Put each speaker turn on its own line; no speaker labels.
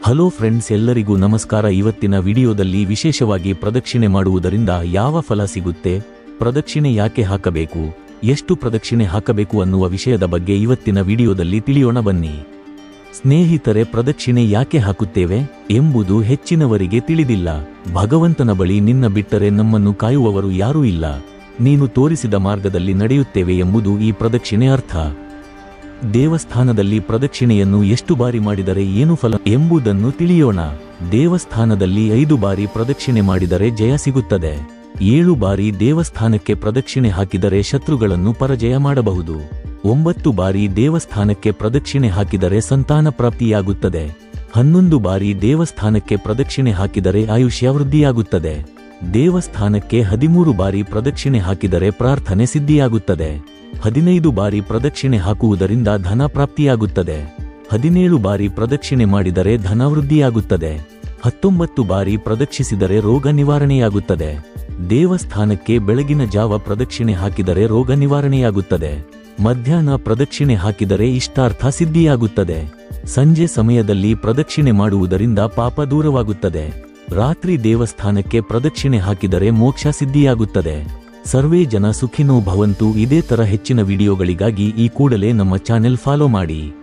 hello friends ಎಲ್ಲರಿಗೂ ನಮಸ್ಕಾರ ಇವತ್ತಿನ ವಿಡಿಯೋದಲ್ಲಿ ವಿಶೇಷವಾಗಿ ಪ್ರದಕ್ಷಿಣೆ ಮಾಡುವುದರಿಂದ ಯಾವ ಫಲ ಸಿಗುತ್ತೆ ಪ್ರದಕ್ಷಿಣೆ ಯಾಕೆ ಹಾಕಬೇಕು ಎಷ್ಟು ಪ್ರದಕ್ಷಿಣೆ ಹಾಕಬೇಕು ಅನ್ನುವ ವಿಷಯದ ಬಗ್ಗೆ ಇವತ್ತಿನ ವಿಡಿಯೋದಲ್ಲಿ ತಿಳಿಯೋಣ ಬನ್ನಿ ಸ್ನೇಹಿತರೆ ಪ್ರದಕ್ಷಿಣೆ ಯಾಕೆ ಹಾಕುತ್ತೇವೆ ಎಂಬುದು ಹೆಚ್ಚಿನವರಿಗೆ ತಿಳಿದಿಲ್ಲ ಭಗವಂತನ ಬಳಿ ನಿನ್ನ ಬಿಟ್ಟರೆ ನಮ್ಮನ್ನು ಕಾಯುವವರು ಯಾರೂ ಇಲ್ಲ ನೀನು ತೋರಿಸಿದ ಮಾರ್ಗದಲ್ಲಿ ನಡೆಯುತ್ತೇವೆ ಎಂಬುದು ಈ ಪ್ರದಕ್ಷಿಣೆ ಅರ್ಥ ದೇವಸ್ಥಾನದಲ್ಲಿ ಪ್ರದಕ್ಷಿಣೆಯನ್ನು ಎಷ್ಟು ಬಾರಿ ಮಾಡಿದರೆ ಏನು ಫಲ ಎಂಬುದನ್ನು ತಿಳಿಯೋಣ ದೇವಸ್ಥಾನದಲ್ಲಿ ಐದು ಬಾರಿ ಪ್ರದಕ್ಷಿಣೆ ಮಾಡಿದರೆ ಜಯ ಸಿಗುತ್ತದೆ ಏಳು ಬಾರಿ ದೇವಸ್ಥಾನಕ್ಕೆ ಪ್ರದಕ್ಷಿಣೆ ಹಾಕಿದರೆ ಶತ್ರುಗಳನ್ನು ಪರಾಜಯ ಮಾಡಬಹುದು ಒಂಬತ್ತು ಬಾರಿ ದೇವಸ್ಥಾನಕ್ಕೆ ಪ್ರದಕ್ಷಿಣೆ ಹಾಕಿದರೆ ಸಂತಾನ ಪ್ರಾಪ್ತಿಯಾಗುತ್ತದೆ ಹನ್ನೊಂದು ಬಾರಿ ದೇವಸ್ಥಾನಕ್ಕೆ ಪ್ರದಕ್ಷಿಣೆ ಹಾಕಿದರೆ ಆಯುಷ್ಯ ವೃದ್ಧಿಯಾಗುತ್ತದೆ ದೇವಸ್ಥಾನಕ್ಕೆ ಹದಿಮೂರು ಬಾರಿ ಪ್ರದಕ್ಷಿಣೆ ಹಾಕಿದರೆ ಪ್ರಾರ್ಥನೆ ಸಿದ್ಧಿಯಾಗುತ್ತದೆ ಹದಿನೈದು ಬಾರಿ ಪ್ರದಕ್ಷಿಣೆ ಹಾಕುವುದರಿಂದ ಧನ ಪ್ರಾಪ್ತಿಯಾಗುತ್ತದೆ ಹದಿನೇಳು ಬಾರಿ ಪ್ರದಕ್ಷಿಣೆ ಮಾಡಿದರೆ ಧನ ವೃದ್ಧಿಯಾಗುತ್ತದೆ ಹತ್ತೊಂಬತ್ತು ಬಾರಿ ಪ್ರದಕ್ಷಿಸಿದರೆ ರೋಗ ನಿವಾರಣೆಯಾಗುತ್ತದೆ ದೇವಸ್ಥಾನಕ್ಕೆ ಬೆಳಗಿನ ಜಾವ ಪ್ರದಕ್ಷಿಣೆ ಹಾಕಿದರೆ ರೋಗ ನಿವಾರಣೆಯಾಗುತ್ತದೆ ಮಧ್ಯಾಹ್ನ ಪ್ರದಕ್ಷಿಣೆ ಹಾಕಿದರೆ ಇಷ್ಟಾರ್ಥ ಸಿದ್ಧಿಯಾಗುತ್ತದೆ ಸಂಜೆ ಸಮಯದಲ್ಲಿ ಪ್ರದಕ್ಷಿಣೆ ಮಾಡುವುದರಿಂದ ಪಾಪ ದೂರವಾಗುತ್ತದೆ ರಾತ್ರಿ ದೇವಸ್ಥಾನಕ್ಕೆ ಪ್ರದಕ್ಷಿಣೆ ಹಾಕಿದರೆ ಮೋಕ್ಷ ಸಿದ್ಧಿಯಾಗುತ್ತದೆ ಸರ್ವೇ ಜನ ಸುಖಿನೋ ಭವಂತು ಇದೇ ತರ ಹೆಚ್ಚಿನ ವಿಡಿಯೋಗಳಿಗಾಗಿ ಈ ಕೂಡಲೇ ನಮ್ಮ ಚಾನೆಲ್ ಫಾಲೋ ಮಾಡಿ